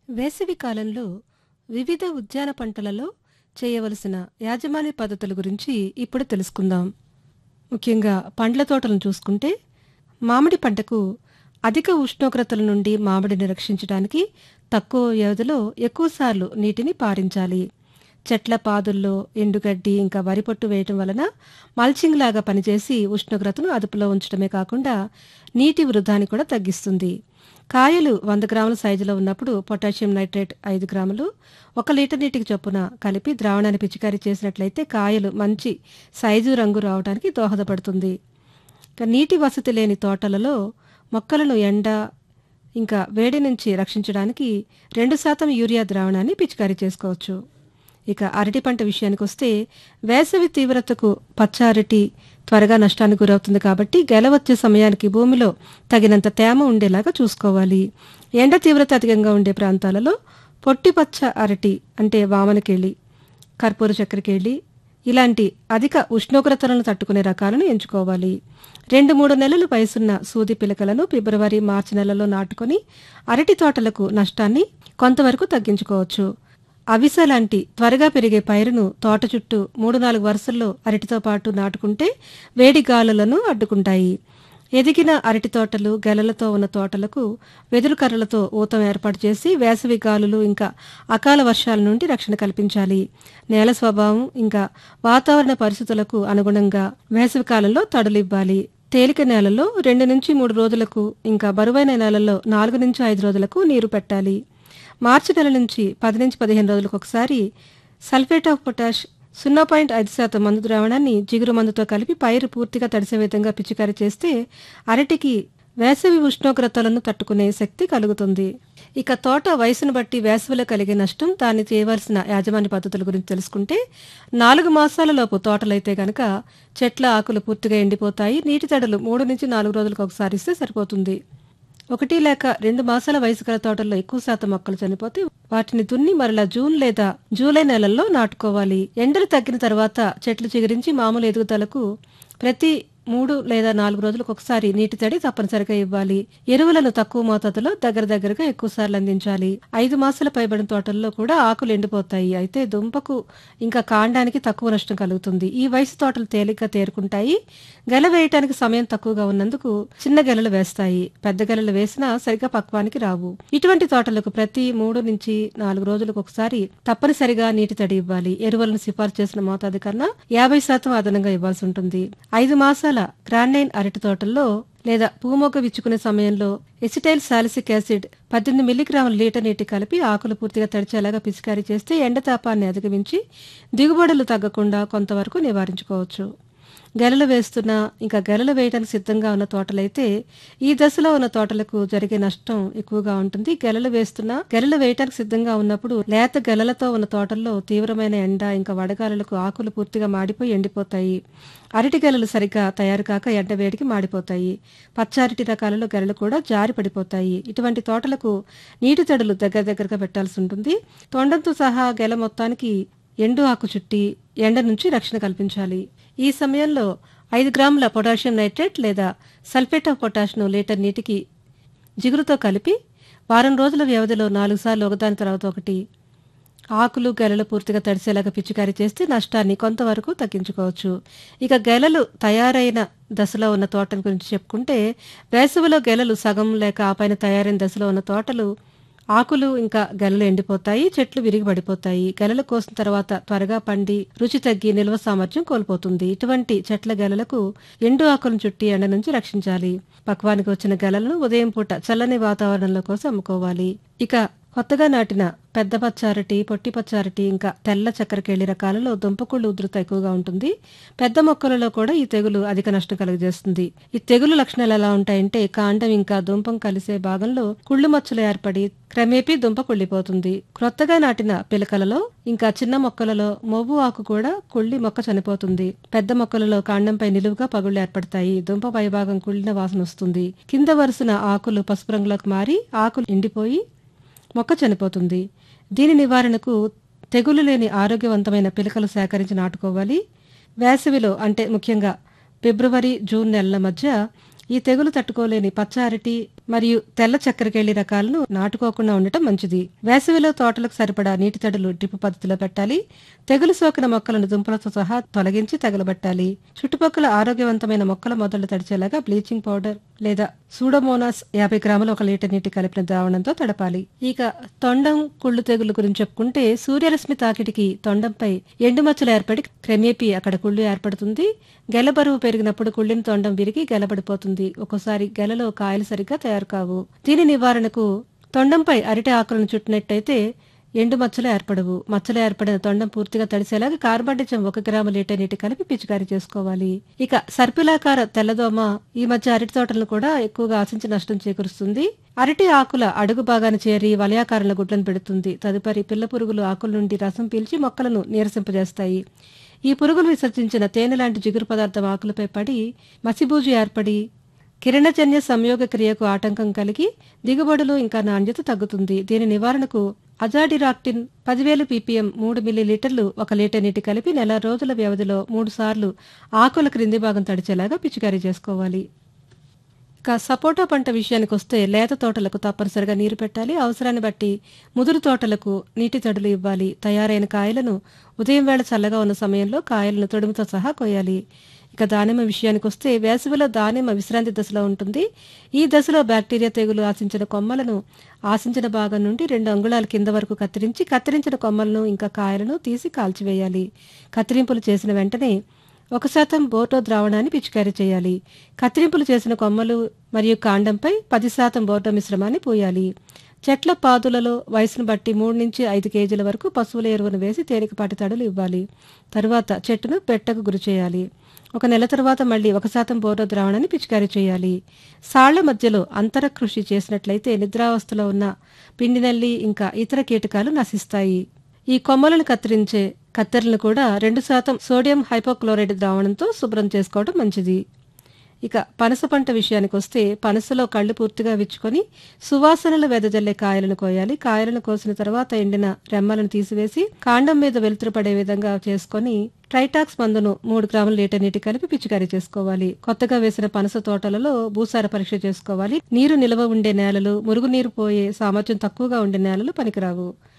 వేసవి కాలంలో వివిధ ఉద్యాన పంటలలో చేయవలసిన యాజమాన్య పద్ధతుల గురించి ఇప్పుడు తెలుసుకుందాం ముఖ్యంగా పండ్ల తోటలను చూసుకుంటే మామిడి పంటకు అధిక ఉష్ణోగ్రతల నుండి మామిడిని రక్షించడానికి తక్కువ వ్యవధిలో ఎక్కువసార్లు నీటిని పారించాలి చెట్ల పాదుల్లో ఎండుగడ్డి ఇంకా వరి పొట్టు వేయటం వలన మల్చింగ్ లాగా పనిచేసి ఉష్ణోగ్రతను అదుపులో ఉంచడమే కాకుండా నీటి వృధాని కూడా తగ్గిస్తుంది కాయలు వంద గ్రాముల సైజులో ఉన్నప్పుడు పొటాషియం నైట్రేట్ ఐదు గ్రాములు ఒక లీటర్ నీటికి చొప్పున కలిపి ద్రావణాన్ని పిచికారీ చేసినట్లయితే కాయలు మంచి సైజు రంగు రావడానికి దోహదపడుతుంది ఇక నీటి వసతి లేని తోటలలో మొక్కలను ఎండ ఇంకా వేడి నుంచి రక్షించడానికి రెండు శాతం యూరియా ద్రావణాన్ని పిచికారీ చేసుకోవచ్చు ఇక అరటి పంట విషయానికి వస్తే వేసవి తీవ్రతకు పచ్చ అరటి త్వరగా నష్టానికి గురవుతుంది కాబట్టి గెల వచ్చే సమయానికి భూమిలో తగినంత తేమ ఉండేలాగా చూసుకోవాలి ఎండ తీవ్రత అధికంగా ఉండే ప్రాంతాలలో పొట్టి పచ్చ అరటి అంటే వామనకేళి కర్పూర చక్కెరకేళి ఇలాంటి అధిక ఉష్ణోగ్రతలను తట్టుకునే రకాలను ఎంచుకోవాలి రెండు మూడు నెలలు వయసున్న సూది పిలకలను ఫిబ్రవరి మార్చి నెలలో నాటుకొని అరటి తోటలకు నష్టాన్ని కొంతవరకు తగ్గించుకోవచ్చు అవిస లాంటి త్వరగా పెరిగే పైరును తోట చుట్టూ మూడు నాలుగు వరుసల్లో అరటితో పాటు నాటుకుంటే వేడి గాలులను అడ్డుకుంటాయి ఎదిగిన అరటి తోటలు గెలలతో ఉన్న తోటలకు వెదురు కర్రలతో ఊతం ఏర్పాటు చేసి వేసవి గాలులు ఇంకా అకాల వర్షాల నుండి రక్షణ కల్పించాలి నేల స్వభావం ఇంకా వాతావరణ పరిస్థితులకు అనుగుణంగా వేసవి కాలంలో తడులివ్వాలి తేలిక నేలలో రెండు నుంచి మూడు రోజులకు ఇంకా బరువైన నేలల్లో నాలుగు నుంచి ఐదు రోజులకు నీరు పెట్టాలి మార్చి నెల నుంచి పది నుంచి పదిహేను రోజులకు ఒకసారి సల్ఫేట్ ఆఫ్ పొటాష్ సున్నా పాయింట్ ఐదు శాతం మందు ద్రావణాన్ని జిగురు మందుతో కలిపి పైరు పూర్తిగా తడిసే విధంగా పిచికారీ చేస్తే అరటికి వేసవి ఉష్ణోగ్రతలను తట్టుకునే శక్తి కలుగుతుంది ఇక తోట వయసును బట్టి వేసవిలో కలిగే నష్టం దాన్ని చేయవలసిన యాజమాన్య పద్ధతుల గురించి తెలుసుకుంటే నాలుగు మాసాల లోపు తోటలైతే గనక చెట్ల ఆకులు పూర్తిగా ఎండిపోతాయి నీటి తడులు మూడు నుంచి నాలుగు రోజులకు ఒకసారి ఇస్తే సరిపోతుంది ఒకటి లేక రెండు మాసాల వయసు గల తోటల్లో ఎక్కువ శాతం మొక్కలు చనిపోతే వాటిని దున్ని మరలా జూన్ లేదా జూలై నెలల్లో నాటుకోవాలి ఎండలు తగ్గిన తర్వాత చెట్లు చిగురించి మామూలు ఎదుగుదలకు ప్రతి మూడు లేదా నాలుగు రోజులకు ఒకసారి నీటి తడి తప్పనిసరిగా ఇవ్వాలి ఎరువులను తక్కువ మోతాదులో దగ్గర దగ్గరగా ఎక్కువ సార్లు అందించాలి ఐదు మాసాల పైబడిన తోటల్లో కూడా ఆకులు ఎండిపోతాయి అయితే దుంపకు ఇంకా కాండానికి తక్కువ నష్టం కలుగుతుంది ఈ వయసు తోటలు తేలిగ్గా తేరుకుంటాయి గెల వేయటానికి సమయం తక్కువగా ఉన్నందుకు చిన్న గెలలు వేస్తాయి పెద్ద గెలలు వేసినా సరిగా పక్వానికి రావు ఇటువంటి తోటలకు ప్రతి మూడు నుంచి నాలుగు రోజులకు ఒకసారి తప్పనిసరిగా నీటి తడి ఇవ్వాలి ఎరువులను సిఫార్సు చేసిన మోతాదు కన్నా యాభై శాతం అదనంగా ఇవ్వాల్సి ఉంటుంది ఐదు మాసాల గ్రాండైన్ అరటి తోటల్లో లేదా పూమొగ్గ విచ్చుకునే సమయంలో ఎసిటైల్ సాలిసిక్ యాసిడ్ పద్దెనిమిది మిల్లీగ్రాముల లీటర్ నీటి కలిపి ఆకులు పూర్తిగా తడిచేలాగా పిచికారీ చేస్తే ఎండతాపాన్ని అధిగమించి దిగుబడులు తగ్గకుండా కొంతవరకు నివారించుకోవచ్చు గెలలు వేస్తున్న ఇంకా గెలలు వేయడానికి సిద్ధంగా ఉన్న తోటలైతే ఈ దశలో ఉన్న తోటలకు జరిగే నష్టం ఎక్కువగా ఉంటుంది గెలలు వేస్తున్న గెలలు వేయటానికి సిద్ధంగా ఉన్నప్పుడు లేత గెలలతో ఉన్న తోటల్లో తీవ్రమైన ఎండ ఇంకా వడగాలులకు ఆకులు పూర్తిగా మాడిపోయి ఎండిపోతాయి అరటి గెలలు సరిగ్గా తయారు కాక ఎండ వేడికి మాడిపోతాయి పచ్చారటి రకాలలో గెలలు కూడా జారి పడిపోతాయి ఇటువంటి తోటలకు నీటి తడులు దగ్గర దగ్గరగా పెట్టాల్సి ఉంటుంది తొండంతో సహా గెల మొత్తానికి ఎండు ఆకు చుట్టి ఎండ నుంచి రక్షణ కల్పించాలి ఈ సమయంలో ఐదు గ్రాముల పొటాషియం నైట్రేట్ లేదా సల్ఫేట్ ఆఫ్ పొటాష్ను లీటర్ నీటికి జిగురుతో కలిపి వారం రోజుల వ్యవధిలో నాలుగు సార్లు ఒకదాని తర్వాత ఒకటి ఆకులు గెలలు పూర్తిగా తడిసేలాగా పిచికారీ చేస్తే నష్టాన్ని కొంతవరకు తగ్గించుకోవచ్చు ఇక గెలలు తయారైన దశలో ఉన్న తోటల గురించి చెప్పుకుంటే వేసవిలో గెలలు సగం లేక ఆపైన తయారైన దశలో ఉన్న తోటలు ఆకులు ఇంకా గెలలు ఎండిపోతాయి చెట్లు విరిగి పడిపోతాయి గెలలు కోసిన తర్వాత త్వరగా పండి రుచి తగ్గి నిల్వ సామర్థ్యం కోల్పోతుంది ఇటువంటి చెట్ల గెలలకు ఎండు ఆకులను చుట్టి ఎండ నుంచి రక్షించాలి పక్వానికి వచ్చిన గెలలను ఉదయం పూట చల్లని వాతావరణంలో కోసం అమ్ముకోవాలి ఇక కొత్తగా నాటిన పెద్ద పచ్చారటి పొట్టి పచ్చారటి ఇంకా తెల్ల చక్కెరకేళి రకాలలో దుంపకుళ్ళు ఉధృత ఎక్కువగా ఉంటుంది పెద్ద మొక్కలలో కూడా ఈ తెగులు అధిక నష్టం కలుగజేస్తుంది ఈ తెగులు లక్షణాలు ఎలా ఉంటాయంటే కాండం ఇంకా దుంపం కలిసే భాగంలో కుళ్ళు మచ్చలు ఏర్పడి క్రమేపీ దుంప కుళ్ళిపోతుంది క్రొత్తగా నాటిన పిలకలలో ఇంకా చిన్న మొక్కలలో మొవ్వు ఆకు కూడా కుళ్ళి మొక్క చనిపోతుంది పెద్ద మొక్కలలో కాండంపై నిలువుగా పగుళ్లు ఏర్పడతాయి దుంప పైభాగం కుళ్ళిన వాసన వస్తుంది కింద వరుసన ఆకులు పసుపు రంగులోకి మారి ఆకులు ఎండిపోయి మొక్క చనిపోతుంది దీని నివారణకు తెగులు లేని ఆరోగ్యవంతమైన పిలకలు సేకరించి నాటుకోవాలి వేసవిలో అంటే ముఖ్యంగా ఫిబ్రవరి జూన్ నెలల మధ్య ఈ తెగులు తట్టుకోలేని పచ్చ అరటి మరియు తెల్ల చక్కెరకేళి రకాలను నాటుకోకుండా ఉండటం మంచిది వేసవిలో తోటలకు సరిపడా నీటి తడులు డ్రిప్ పద్ధతిలో పెట్టాలి తెగులు సోకిన మొక్కలను దుంపలతో సహా తొలగించి తగలబెట్టాలి చుట్టుపక్కల ఆరోగ్యవంతమైన మొక్కల మొదలు తడిచేలాగా బ్లీచింగ్ పౌడర్ లేదా సూడోమోనాస్ యాభై గ్రాములు ఒక లీటర్ నీటి కలిపిన ద్రావణంతో తడపాలి ఇక తొండం కుళ్ళు తెగులు గురించి చెప్పుకుంటే సూర్యరశ్మి తాకిడికి తొండంపై ఎండుమచ్చలు ఏర్పడి క్రమేపీ అక్కడ కుళ్ళు ఏర్పడుతుంది గెల బరువు పెరిగినప్పుడు కుళ్ళిన తొండం విరిగి గెలబడిపోతుంది ఒక్కోసారి గెలలో కాయలు సరిగ్గా తయారు కావు దీని నివారణకు తొండంపై అరటి ఆకులను చుట్టినట్టయితే ఎండు మచ్చలు ఏర్పడవు మచ్చలు ఏర్పడిన తొండం పూర్తిగా తడిసేలాగా కార్బండిజం ఒక గ్రాము లీటర్ నీటి కలిపి పిచికారీ చేసుకోవాలి ఇక సర్పిలాకార తెల్లదోమ ఈ మధ్య అరటి తోటలను కూడా ఎక్కువగా ఆశించి నష్టం చేకూరుస్తుంది అరటి ఆకుల అడుగు భాగాన్ని చేరి వలయాకారంలో గుడ్లను పెడుతుంది తదుపరి పిల్ల పురుగులు ఆకుల నుండి రసం పీల్చి మొక్కలను నీరసింపజేస్తాయి ఈ పురుగులు విసర్జించిన తేనె లాంటి జిగురు పదార్థం ఆకులపై పడి మసిబూజు ఏర్పడి కిరణజన్య సంయోగ క్రియకు ఆటంకం కలిగి దిగుబడులు ఇంకా నాణ్యత తగ్గుతుంది దీని నివారణకు అజాడిరాక్టిన్ పదివేలు పీపీఎం మూడు మిల్లీ లీటర్లు ఒక లీటర్ నీటి కలిపి నెల రోజుల వ్యవధిలో మూడు సార్లు ఆకుల క్రింది భాగం తడిచేలాగా పిచికారీ చేసుకోవాలి ఇక సపోటా పంట విషయానికి వస్తే లేత తోటలకు తప్పనిసరిగా నీరు పెట్టాలి అవసరాన్ని బట్టి ముదురు తోటలకు నీటి తడులు ఇవ్వాలి తయారైన కాయలను ఉదయం వేళ చల్లగా ఉన్న సమయంలో కాయలను తొడుముతో సహా కొయ్యాలి ఇక దానిమ్మ విషయానికి వస్తే వేసవిలో దానిమ్మ విశ్రాంతి దశలో ఉంటుంది ఈ దశలో బ్యాక్టీరియా తెగులు ఆశించిన కొమ్మలను ఆశించిన భాగం నుండి రెండు అంగుళాల కింద వరకు కత్తిరించి కత్తిరించిన కొమ్మలను ఇంకా కాయలను తీసి కాల్చివేయాలి కత్తిరింపులు చేసిన వెంటనే ఒక శాతం బోర్డో ద్రావణాన్ని పిచికారీ చేయాలి కత్తిరింపులు చేసిన కొమ్మలు మరియు కాండంపై పది శాతం బోర్డో మిశ్రమాన్ని పూయాలి చెట్ల పాదులలో వయసును బట్టి మూడు నుంచి ఐదు కేజీల వరకు పశువుల ఎరువును వేసి తేలికపాటి తడులు ఇవ్వాలి తరువాత చెట్టును పెట్టకు గురి చేయాలి ఒక నెల తర్వాత మళ్ళీ ఒక శాతం బోర్డో ద్రావణాన్ని పిచికారీ చేయాలి సాళ్ల మధ్యలో అంతర కృషి చేసినట్లయితే నిద్రావస్థలో ఉన్న పిండి నల్లి ఇంకా ఇతర కీటకాలు నశిస్తాయి ఈ కొమ్మలను కత్తిరించే కత్తెరలను కూడా రెండు శాతం సోడియం హైపోక్లోరైడ్ ద్రావణంతో శుభ్రం చేసుకోవడం మంచిది ఇక పనస పంట విషయానికి వస్తే పనసలో కళ్ళు పూర్తిగా విచ్చుకొని సువాసనలు వెదజల్లే కాయలను కోయాలి కాయలను కోసిన తర్వాత ఎండిన రెమ్మలను తీసివేసి కాండం మీద వెలుతురు పడే విధంగా చేసుకొని ట్రైటాక్స్ మందును మూడు గ్రాముల లీటర్ నీటి కలిపి పిచికారీ చేసుకోవాలి కొత్తగా వేసిన పనస తోటలలో భూసార పరీక్ష చేసుకోవాలి నీరు నిల్వ ఉండే నేలలు మురుగునీరు పోయే సామర్థ్యం తక్కువగా ఉండే నేలలు పనికిరావు